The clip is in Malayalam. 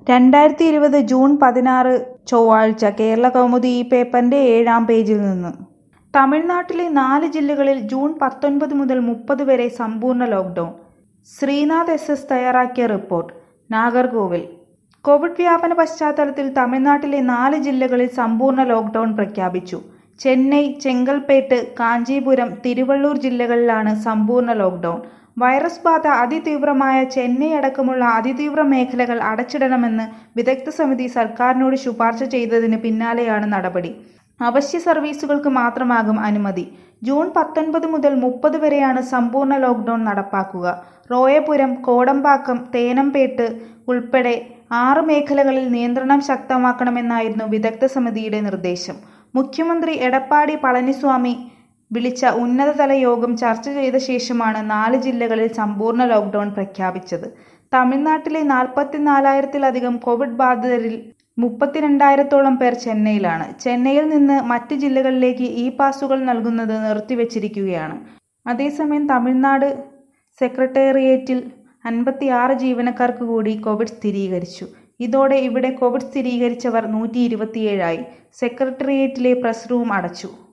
രണ്ടായിരത്തി ഇരുപത് ജൂൺ പതിനാറ് ചൊവ്വാഴ്ച കേരളകൗമുദി ഈ പേപ്പറിന്റെ ഏഴാം പേജിൽ നിന്ന് തമിഴ്നാട്ടിലെ നാല് ജില്ലകളിൽ ജൂൺ പത്തൊൻപത് മുതൽ മുപ്പത് വരെ സമ്പൂർണ്ണ ലോക്ഡൌൺ ശ്രീനാഥ് എസ് എസ് തയ്യാറാക്കിയ റിപ്പോർട്ട് നാഗർകോവിൽ കോവിഡ് വ്യാപന പശ്ചാത്തലത്തിൽ തമിഴ്നാട്ടിലെ നാല് ജില്ലകളിൽ സമ്പൂർണ്ണ ലോക്ഡൌൺ പ്രഖ്യാപിച്ചു ചെന്നൈ ചെങ്കൽപ്പേട്ട് കാഞ്ചീപുരം തിരുവള്ളൂർ ജില്ലകളിലാണ് സമ്പൂർണ്ണ ലോക്ഡൌൺ വൈറസ് ബാധ അതിതീവ്രമായ ചെന്നൈ അടക്കമുള്ള അതിതീവ്ര മേഖലകൾ അടച്ചിടണമെന്ന് വിദഗ്ധ സമിതി സർക്കാരിനോട് ശുപാർശ ചെയ്തതിന് പിന്നാലെയാണ് നടപടി അവശ്യ സർവീസുകൾക്ക് മാത്രമാകും അനുമതി ജൂൺ പത്തൊൻപത് മുതൽ മുപ്പത് വരെയാണ് സമ്പൂർണ്ണ ലോക്ഡൌൺ നടപ്പാക്കുക റോയപുരം കോടമ്പാക്കം തേനംപേട്ട് ഉൾപ്പെടെ ആറ് മേഖലകളിൽ നിയന്ത്രണം ശക്തമാക്കണമെന്നായിരുന്നു വിദഗ്ധ സമിതിയുടെ നിർദ്ദേശം മുഖ്യമന്ത്രി എടപ്പാടി പളനിസ്വാമി വിളിച്ച ഉന്നതതല യോഗം ചർച്ച ചെയ്ത ശേഷമാണ് നാല് ജില്ലകളിൽ സമ്പൂർണ്ണ ലോക്ഡൌൺ പ്രഖ്യാപിച്ചത് തമിഴ്നാട്ടിലെ നാൽപ്പത്തിനാലായിരത്തിലധികം കോവിഡ് ബാധിതരിൽ മുപ്പത്തിരണ്ടായിരത്തോളം പേർ ചെന്നൈയിലാണ് ചെന്നൈയിൽ നിന്ന് മറ്റ് ജില്ലകളിലേക്ക് ഇ പാസുകൾ നൽകുന്നത് നിർത്തിവച്ചിരിക്കുകയാണ് അതേസമയം തമിഴ്നാട് സെക്രട്ടേറിയറ്റിൽ അൻപത്തിയാറ് ജീവനക്കാർക്ക് കൂടി കോവിഡ് സ്ഥിരീകരിച്ചു ഇതോടെ ഇവിടെ കോവിഡ് സ്ഥിരീകരിച്ചവർ നൂറ്റി ഇരുപത്തിയേഴായി സെക്രട്ടേറിയറ്റിലെ പ്രസ് റൂം അടച്ചു